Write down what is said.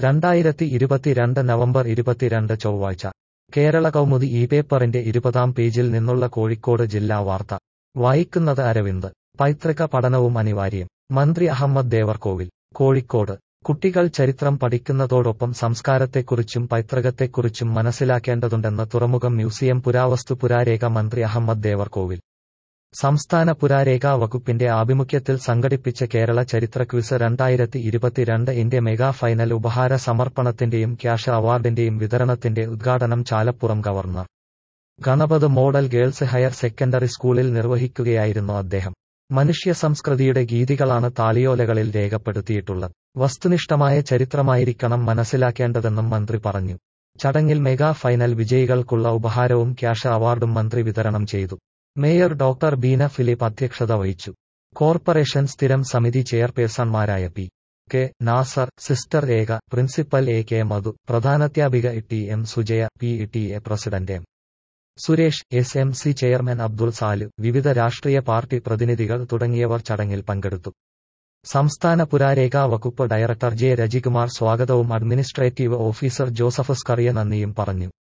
രണ്ടായിരത്തി ഇരുപത്തിരണ്ട് നവംബർ ഇരുപത്തിരണ്ട് ചൊവ്വാഴ്ച കേരള കൗമുദി ഈ പേപ്പറിന്റെ ഇരുപതാം പേജിൽ നിന്നുള്ള കോഴിക്കോട് ജില്ലാ വാർത്ത വായിക്കുന്നത് അരവിന്ദ് പൈതൃക പഠനവും അനിവാര്യം മന്ത്രി അഹമ്മദ് ദേവർകോവിൽ കോഴിക്കോട് കുട്ടികൾ ചരിത്രം പഠിക്കുന്നതോടൊപ്പം സംസ്കാരത്തെക്കുറിച്ചും പൈതൃകത്തെക്കുറിച്ചും മനസ്സിലാക്കേണ്ടതുണ്ടെന്ന് തുറമുഖം മ്യൂസിയം പുരാവസ്തു പുരാരേഖ മന്ത്രി അഹമ്മദ് ദേവർകോവിൽ സംസ്ഥാന പുരാരേഖാ വകുപ്പിന്റെ ആഭിമുഖ്യത്തിൽ സംഘടിപ്പിച്ച കേരള ചരിത്ര ക്വിസ് രണ്ടായിരത്തി ഇരുപത്തിരണ്ട് ഇന്ത്യ മെഗാ ഫൈനൽ ഉപഹാര സമർപ്പണത്തിന്റെയും ക്യാഷ് അവാർഡിന്റെയും വിതരണത്തിന്റെ ഉദ്ഘാടനം Chalappuram governor Ganapath model girls higher secondary സ്കൂളിൽ നിർവഹിക്കുകയായിരുന്നു അദ്ദേഹം മനുഷ്യ സംസ്കൃതിയുടെ ഗീതികളാണ് താളിയോലകളിൽ രേഖപ്പെടുത്തിയിട്ടുള്ളത് വസ്തുനിഷ്ഠമായ ചരിത്രമായിരിക്കണം മനസ്സിലാക്കേണ്ടതെന്നും മന്ത്രി പറഞ്ഞു ചടങ്ങിൽ മെഗാ ഫൈനൽ വിജയികൾക്കുള്ള ഉപഹാരവും ക്യാഷ് അവാർഡും മന്ത്രി വിതരണം ചെയ്തു മേയർ ഡോക്ടർ ബീന ഫിലിപ്പ് അധ്യക്ഷത വഹിച്ചു കോർപ്പറേഷൻ സ്ഥിരം സമിതി ചെയർപേഴ്സൺമാരായ P K Nasar sister Rekha principal A K Madhu പ്രധാനാധ്യാപിക T M Sujaya P T A president M Suresh S M C chairman Abdul Salu വിവിധ രാഷ്ട്രീയ പാർട്ടി പ്രതിനിധികൾ തുടങ്ങിയവർ ചടങ്ങിൽ പങ്കെടുത്തു സംസ്ഥാന പുരാരേഖാ വകുപ്പ് ഡയറക്ടർ ജെ രജികുമാർ സ്വാഗതവും അഡ്മിനിസ്ട്രേറ്റീവ് ഓഫീസർ ജോസഫ് സ്കറിയ നന്ദിയും പറഞ്ഞു